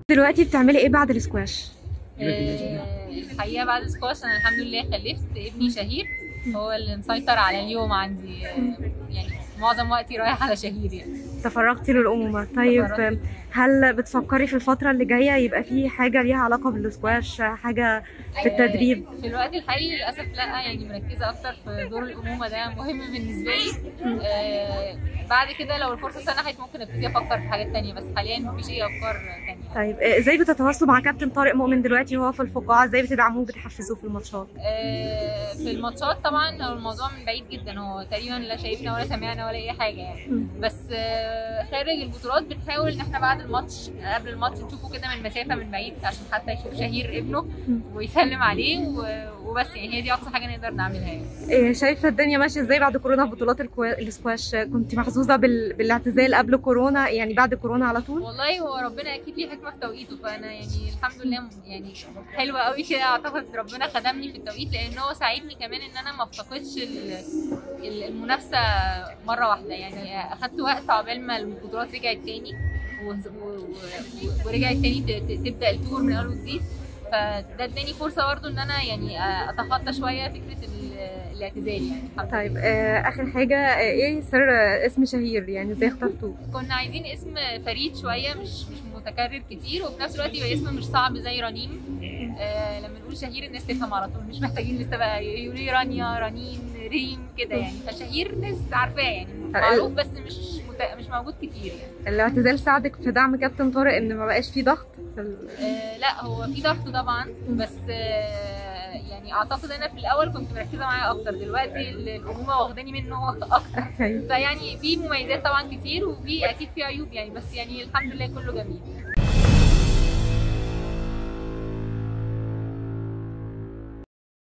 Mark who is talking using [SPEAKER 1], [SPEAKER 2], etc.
[SPEAKER 1] دلوقتي بتعملي ايه بعد السكواش
[SPEAKER 2] آه، الحقيقه بعد السكواش انا الحمد لله خلفت ابني شهير هو اللي مسيطر على اليوم عندي آه، يعني معظم وقتي رايح على شهير يعني
[SPEAKER 1] تفرغتي للأمومة طيب
[SPEAKER 2] تفرغت.
[SPEAKER 1] هل بتفكري في الفترة اللي جاية يبقى في حاجة ليها علاقة بالسكواش حاجة في التدريب
[SPEAKER 2] آه، في الوقت الحالي للاسف لا يعني مركزه اكتر في دور الامومه ده مهم بالنسبه لي آه، بعد كده لو الفرصه سنحت ممكن ابتدي افكر في حاجات تانية بس حاليا مفيش اي افكار تانية
[SPEAKER 1] طيب آه، ازاي بتتواصلوا مع كابتن طارق مؤمن دلوقتي وهو في الفقاعة ازاي بتدعموه بتحفزوه في الماتشات
[SPEAKER 2] آه، في الماتشات طبعا هو الموضوع من بعيد جدا هو تقريبا لا شايفنا ولا سمعنا ولا اي حاجه يعني
[SPEAKER 1] مم.
[SPEAKER 2] بس آه، خارج البطولات بنحاول ان احنا بعد الماتش قبل الماتش نشوفه كده من مسافه من بعيد عشان حتى يشوف شهير ابنه
[SPEAKER 1] مم.
[SPEAKER 2] ويسلم عليه و- وبس يعني هي دي اقصى حاجه نقدر نعملها يعني
[SPEAKER 1] آه، شايفة الدنيا ماشية ازاي بعد كورونا في بطولات الكوا- السكواش كنت محظوظة بال... بالاعتزال قبل كورونا يعني بعد كورونا على طول
[SPEAKER 2] والله هو ربنا اكيد ليه حكمه في توقيته فانا يعني الحمد لله يعني حلوه قوي كده اعتقد ربنا خدمني في التوقيت لان هو ساعدني كمان ان انا ما افتقدش ال- ال- المنافسه مره واحده يعني اخدت وقت عقبال ما البطولات رجعت تاني و- و- و- ورجعت تاني ت- ت- تبدا التور من اول وجديد فده اداني فرصه برضو ان انا يعني اتخطى شويه فكره ال- الاعتزال يعني الحمد لله.
[SPEAKER 1] طيب آه، اخر حاجة آه، ايه سر آه، اسم شهير يعني ازاي اخترتوه
[SPEAKER 2] كنا عايزين اسم فريد شويه مش مش متكرر كتير وفي نفس الوقت يبقى اسم مش صعب زي رنيم آه لما نقول شهير الناس تفهم على طول مش محتاجين لسه بقى يقولوا لي رانيا رنين ريم كده يعني فشهير ناس عارفاه يعني معروف بس مش مت... مش موجود كتير يعني
[SPEAKER 1] الاعتزال ساعدك في دعم كابتن طارق ان ما بقاش فيه ضغط في ال...
[SPEAKER 2] آه لا هو في ضغط طبعا بس آه يعني اعتقد انا في الاول كنت مركزه معاه اكتر دلوقتي الامومه واخداني منه اكتر
[SPEAKER 1] أيوة.
[SPEAKER 2] فيعني في مميزات طبعا كتير وفي اكيد في عيوب يعني بس يعني الحمد لله كله جميل